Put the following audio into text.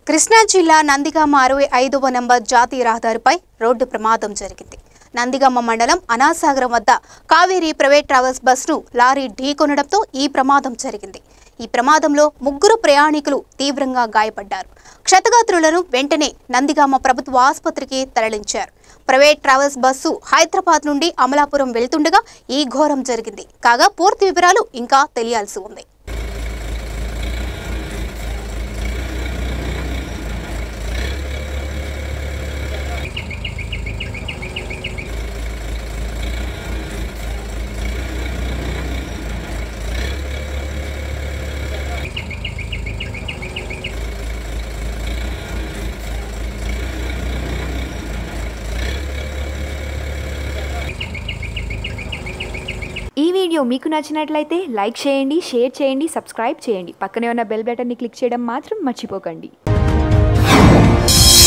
కృష్ణా జిల్లా నందిగామ అరవై ఐదవ నంబర్ జాతీయ రహదారిపై రోడ్డు ప్రమాదం జరిగింది నందిగామ మండలం అనాసాగరం వద్ద కావేరీ ప్రైవేట్ ట్రావెల్స్ బస్ను లారీ ఢీకొనడంతో ఈ ప్రమాదం జరిగింది ఈ ప్రమాదంలో ముగ్గురు ప్రయాణికులు తీవ్రంగా గాయపడ్డారు క్షతగాత్రులను వెంటనే నందిగామ ప్రభుత్వ ఆసుపత్రికి తరలించారు ప్రైవేట్ ట్రావెల్స్ బస్సు హైదరాబాద్ నుండి అమలాపురం వెళ్తుండగా ఈ ఘోరం జరిగింది కాగా పూర్తి వివరాలు ఇంకా తెలియాల్సి ఉంది ఈ వీడియో మీకు నచ్చినట్లయితే లైక్ చేయండి షేర్ చేయండి సబ్స్క్రైబ్ చేయండి పక్కనే ఉన్న బెల్ బటన్ని క్లిక్ చేయడం మాత్రం మర్చిపోకండి